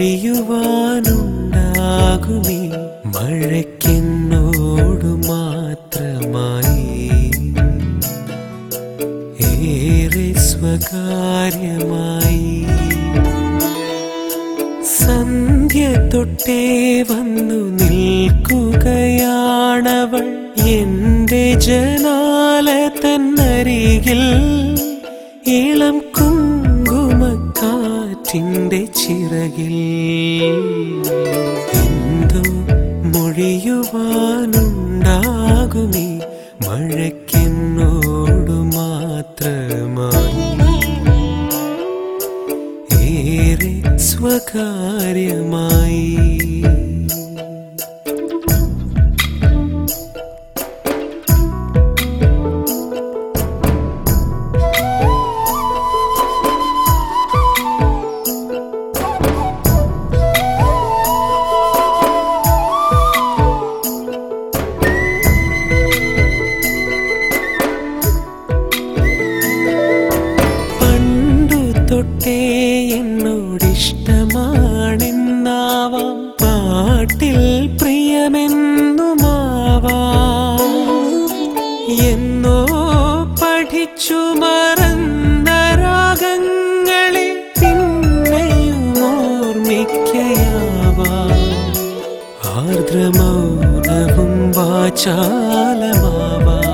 മൊഴിയുവാനുണ്ടാകുമീ മഴയ്ക്കെന്നോടു മാത്രമായി ഏറെ സ്വകാര്യമായി സന്ധ്യ തൊട്ടേ വന്നു നിൽക്കുകയാണവൾ എന്റെ ജനാല തന്നരികിൽ ഇളം കുങ്കുമക്കാറ്റിന്റെ ചിറകിൽ എന്തോ മൊഴിയുവാനുണ്ടാകുമീ മഴയ്ക്കെന്നോടു മാത്രമായി ഏറെ സ്വകാര്യമായി പണ്ടു തൊട്ടേ എന്നോടിഷ്ടമാണെന്നാവാം പാട്ടിൽ പ്രിയമെന്നുമാവാം എന്നോ പഠിച്ചു മറന്ന രാഗങ്ങളെ പിന്നെയും ഓർമ്മിക്കയാവാം ആർദ്രമൗനവും വാചാലമാവാം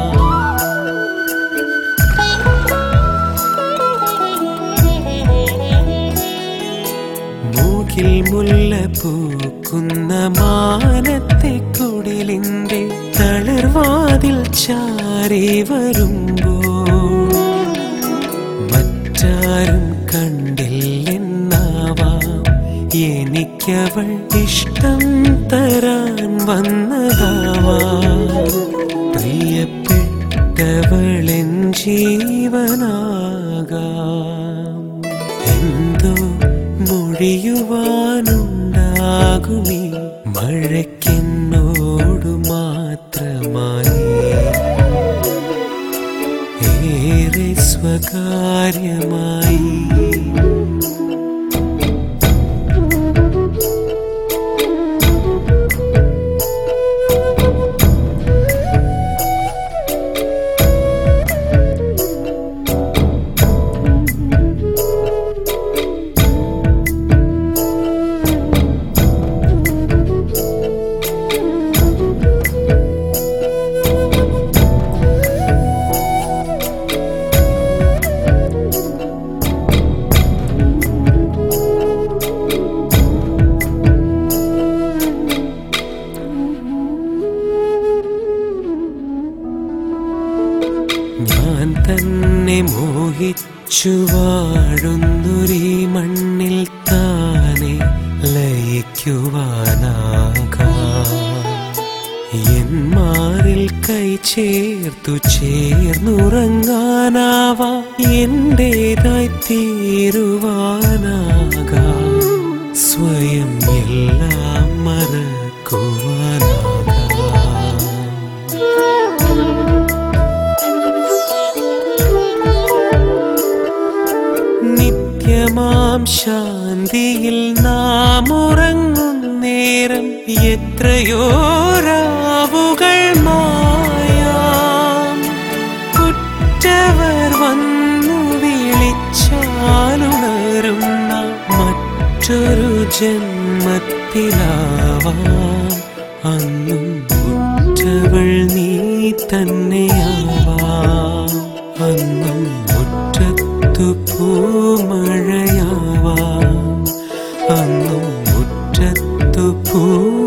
മൂക്കിൽ മുല്ല പൂക്കുന്ന മാനത്തെ കുടിലിന്റെ തളർവാതിൽ ചാരി വരുമ്പോൾ മറ്റാരും കണ്ടില്ലെന്നാവാം എനിക്കവൾ ഇഷ്ടം തരാൻ വന്നതാവാം പ്രിയപ്പെട്ടവളെൻ ജീവനാകാം എന്തോ മൊഴിയുവാനുണ്ടാകുമീ മഴയ്ക്കെന്നോടു മാത്രമായി ഏറെ സ്വകാര്യമായി ഞാൻ തന്നെ മോഹിച്ചു വാഴുന്നൊരീ മണ്ണിൽ താനെ ലയിക്കുവാനാകാം എൻ മാറിൽ കൈ ചേർത്തു ചേർന്നുറങ്ങാനാവാ എന്റേതായി തീരുവാനാകാം സ്വയം എല്ലാം മറക്കുവാനാകാം നിത്യമാം ശാന്തിയിൽ നാം ഉറങ്ങും നേരം എത്രയോ രാവുകൾ മായാം കുറ്റവർ വന്നു വിളിച്ചാലുണരുന്ന മറ്റൊരു ജന്മത്തിലാവാം അന്നും കുറ്റവൾ നീ തന്നെയാവാം അന്നും മുറ്റത്തു പൂമഴയാവാം അന്നും മുറ്റത്തു പൂ